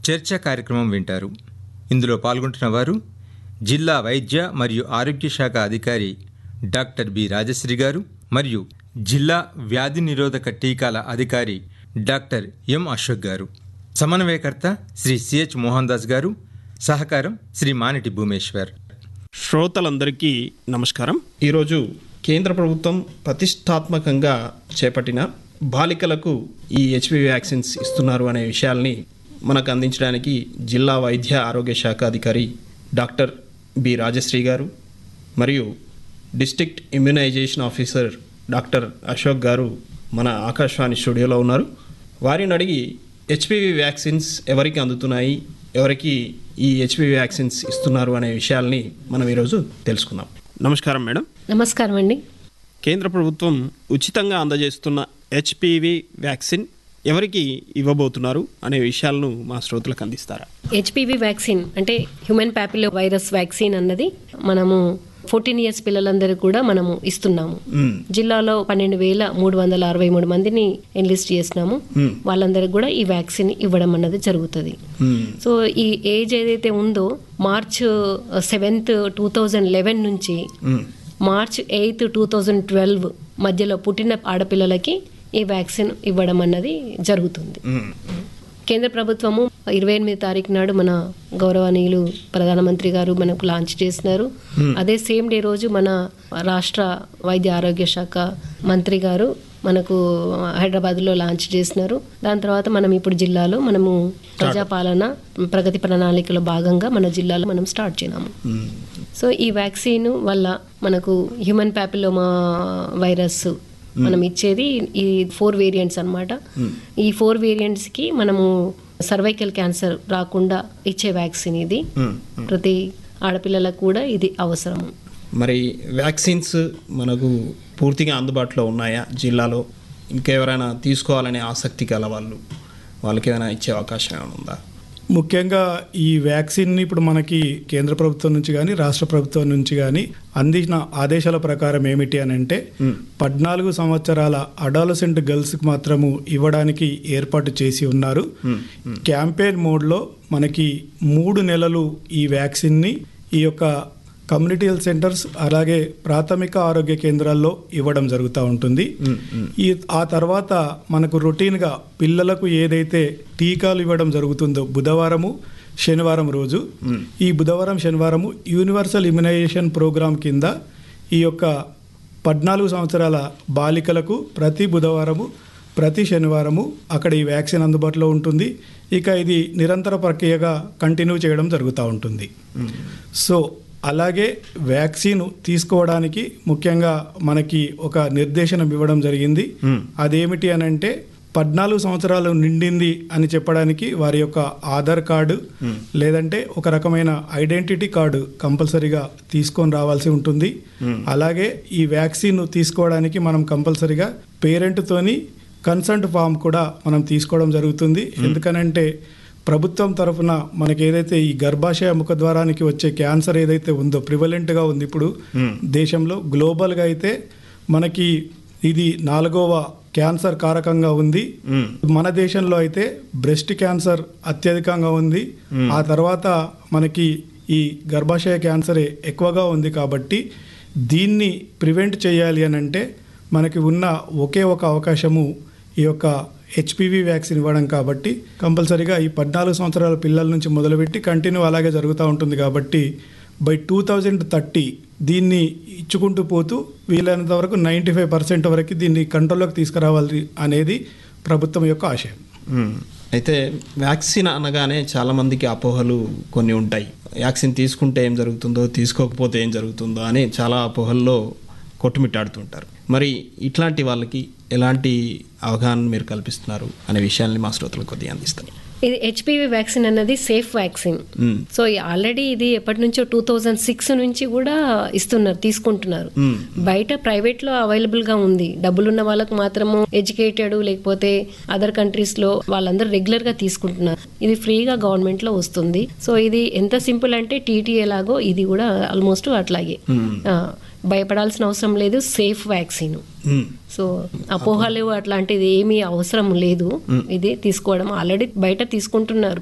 చర్చా కార్యక్రమం వింటారు ఇందులో పాల్గొంటున్న వారు జిల్లా వైద్య మరియు ఆరోగ్య శాఖ అధికారి డాక్టర్ బి రాజశ్రీ గారు మరియు జిల్లా వ్యాధి నిరోధక టీకాల అధికారి డాక్టర్ ఎం అశోక్ గారు సమన్వయకర్త శ్రీ సిహెచ్ మోహన్ దాస్ గారు సహకారం శ్రీ మానిటి భూమేశ్వర్ శ్రోతలందరికీ నమస్కారం ఈరోజు కేంద్ర ప్రభుత్వం ప్రతిష్టాత్మకంగా చేపట్టిన బాలికలకు ఈ హెచ్పి వ్యాక్సిన్స్ ఇస్తున్నారు అనే విషయాల్ని మనకు అందించడానికి జిల్లా వైద్య ఆరోగ్య శాఖ అధికారి డాక్టర్ బి రాజశ్రీ గారు మరియు district immunisation officer doctor Ashok garu మన ఆకాశవాణి స్టూడియోలో ఉన్నారు వారిని అడిగి హెచ్పివి వ్యాక్సిన్స్ ఎవరికి అందుతున్నాయి ఎవరికి ఈ హెచ్పివి వ్యాక్సిన్స్ ఇస్తున్నారు అనే విషయాల్ని మనం ఈరోజు తెలుసుకుందాం నమస్కారం మేడం నమస్కారం అండి కేంద్ర ప్రభుత్వం ఉచితంగా అందజేస్తున్న హెచ్పివి వ్యాక్సిన్ ఎవరికి ఇవ్వబోతున్నారు అనే విషయాలను మా శ్రోతలకు అందిస్తారా హెచ్పివి వ్యాక్సిన్ అంటే హ్యూమన్ ప్యాపిలో వైరస్ వ్యాక్సిన్ అన్నది మనము ఫోర్టీన్ ఇయర్స్ పిల్లలందరికీ కూడా మనము ఇస్తున్నాము జిల్లాలో పన్నెండు వేల మూడు వందల అరవై మూడు మందిని ఎన్లిస్ట్ చేసినాము వాళ్ళందరికీ కూడా ఈ వ్యాక్సిన్ ఇవ్వడం అన్నది జరుగుతుంది సో ఈ ఏజ్ ఏదైతే ఉందో March seventh two thousand eleven నుంచి March eighth two thousand twelve మధ్యలో పుట్టిన ఆడపిల్లలకి ఈ వ్యాక్సిన్ ఇవ్వడం అన్నది జరుగుతుంది కేంద్ర ప్రభుత్వము ఇరవై ఎనిమిది తారీఖు నాడు మన గౌరవనీయులు ప్రధానమంత్రి గారు మనకు లాంచ్ చేసినారు అదే సేమ్ డే రోజు మన రాష్ట్ర వైద్య ఆరోగ్య శాఖ మంత్రి గారు మనకు హైదరాబాద్లో లాంచ్ చేసినారు దాని తర్వాత మనం ఇప్పుడు జిల్లాలో మనము ప్రజాపాలన ప్రగతి ప్రణాళికలో భాగంగా మన జిల్లాలో మనం స్టార్ట్ చేసినాము సో ఈ వ్యాక్సిన్ వల్ల మనకు హ్యూమన్ ప్యాపిలోమా వైరస్ మనం ఇచ్చేది ఈ ఫోర్ వేరియంట్స్ అన్నమాట ఈ ఫోర్ వేరియంట్స్ కి మనము సర్వైకల్ క్యాన్సర్ రాకుండా ఇచ్చే వ్యాక్సిన్ ఇది ప్రతి ఆడపిల్లలకు కూడా ఇది అవసరము మరి వ్యాక్సిన్స్ మనకు పూర్తిగా అందుబాటులో ఉన్నాయా జిల్లాలో ఇంకెవరైనా తీసుకోవాలనే ఆసక్తి గల వాళ్ళు వాళ్ళకి ఏమైనా ఇచ్చే అవకాశం ఏమైనా ఉందా ముఖ్యంగా ఈ వ్యాక్సిన్ ఇప్పుడు మనకి కేంద్ర ప్రభుత్వం నుంచి కానీ రాష్ట్ర ప్రభుత్వం నుంచి కానీ అందించిన ఆదేశాల ప్రకారం ఏమిటి అని అంటే పద్నాలుగు సంవత్సరాల అడాలసెంట్ గర్ల్స్కి మాత్రము ఇవ్వడానికి ఏర్పాటు చేసి ఉన్నారు క్యాంపెయిన్ మోడ్లో మనకి మూడు నెలలు ఈ వ్యాక్సిన్ని ఈ యొక్క కమ్యూనిటీ హెల్త్ సెంటర్స్ అలాగే ప్రాథమిక ఆరోగ్య కేంద్రాల్లో ఇవ్వడం జరుగుతూ ఉంటుంది ఈ ఆ తర్వాత మనకు రొటీన్గా పిల్లలకు ఏదైతే టీకాలు ఇవ్వడం జరుగుతుందో బుధవారము శనివారం రోజు ఈ బుధవారం శనివారము యూనివర్సల్ ఇమ్యునైజేషన్ ప్రోగ్రాం కింద ఈ యొక్క పద్నాలుగు సంవత్సరాల బాలికలకు ప్రతి బుధవారము ప్రతి శనివారము అక్కడ ఈ వ్యాక్సిన్ అందుబాటులో ఉంటుంది ఇక ఇది నిరంతర ప్రక్రియగా కంటిన్యూ చేయడం జరుగుతూ ఉంటుంది సో అలాగే వ్యాక్సిన్ తీసుకోవడానికి ముఖ్యంగా మనకి ఒక నిర్దేశనం ఇవ్వడం జరిగింది అదేమిటి అని అంటే పద్నాలుగు సంవత్సరాలు నిండింది అని చెప్పడానికి వారి యొక్క ఆధార్ కార్డు లేదంటే ఒక రకమైన ఐడెంటిటీ కార్డు కంపల్సరీగా తీసుకొని రావాల్సి ఉంటుంది అలాగే ఈ వ్యాక్సిన్ తీసుకోవడానికి మనం కంపల్సరీగా పేరెంట్తోని కన్సల్ట్ ఫామ్ కూడా మనం తీసుకోవడం జరుగుతుంది ఎందుకనంటే ప్రభుత్వం తరఫున మనకి ఏదైతే ఈ గర్భాశయ ముఖద్వారానికి వచ్చే క్యాన్సర్ ఏదైతే ఉందో ప్రివలెంట్గా ఉంది ఇప్పుడు దేశంలో గ్లోబల్గా అయితే మనకి ఇది నాలుగవ క్యాన్సర్ కారకంగా ఉంది మన దేశంలో అయితే బ్రెస్ట్ క్యాన్సర్ అత్యధికంగా ఉంది ఆ తర్వాత మనకి ఈ గర్భాశయ క్యాన్సరే ఎక్కువగా ఉంది కాబట్టి దీన్ని ప్రివెంట్ చేయాలి అని అంటే మనకి ఉన్న ఒకే ఒక అవకాశము ఈ యొక్క హెచ్పివి వ్యాక్సిన్ ఇవ్వడం కాబట్టి కంపల్సరీగా ఈ పద్నాలుగు సంవత్సరాల పిల్లల నుంచి మొదలుపెట్టి కంటిన్యూ అలాగే జరుగుతూ ఉంటుంది కాబట్టి బై టూ థౌజండ్ థర్టీ దీన్ని ఇచ్చుకుంటూ పోతూ వీలైనంత వరకు నైంటీ ఫైవ్ పర్సెంట్ వరకు దీన్ని కంట్రోల్లోకి తీసుకురావాలి అనేది ప్రభుత్వం యొక్క ఆశయం అయితే వ్యాక్సిన్ అనగానే చాలామందికి అపోహలు కొన్ని ఉంటాయి వ్యాక్సిన్ తీసుకుంటే ఏం జరుగుతుందో తీసుకోకపోతే ఏం జరుగుతుందో అని చాలా అపోహల్లో కొట్టుమిట్టాడుతుంటారు మరి ఇట్లాంటి వాళ్ళకి ఎలాంటి అవగాహన మీరు కల్పిస్తున్నారు అనే విషయాన్ని మా శ్రోతలకు కొద్దిగా అందిస్తారు ఇది హెచ్పివి వ్యాక్సిన్ అన్నది సేఫ్ వ్యాక్సిన్ సో ఆల్రెడీ ఇది ఎప్పటి నుంచో టూ థౌజండ్ సిక్స్ నుంచి కూడా ఇస్తున్నారు తీసుకుంటున్నారు బయట ప్రైవేట్ లో అవైలబుల్ గా ఉంది డబ్బులున్న వాళ్ళకు మాత్రము ఎడ్యుకేటెడ్ లేకపోతే అదర్ కంట్రీస్ లో వాళ్ళందరూ రెగ్యులర్ గా తీసుకుంటున్నారు ఇది ఫ్రీగా గవర్నమెంట్ లో వస్తుంది సో ఇది ఎంత సింపుల్ అంటే టీటీ ఎలాగో ఇది కూడా ఆల్మోస్ట్ అట్లాగే ఆ, భయపడాల్సిన అవసరం లేదు సేఫ్ వ్యాక్సిన్ సో అపోహలు అట్లాంటిది ఏమీ అవసరం లేదు ఇది తీసుకోవడం ఆల్రెడీ బయట తీసుకుంటున్నారు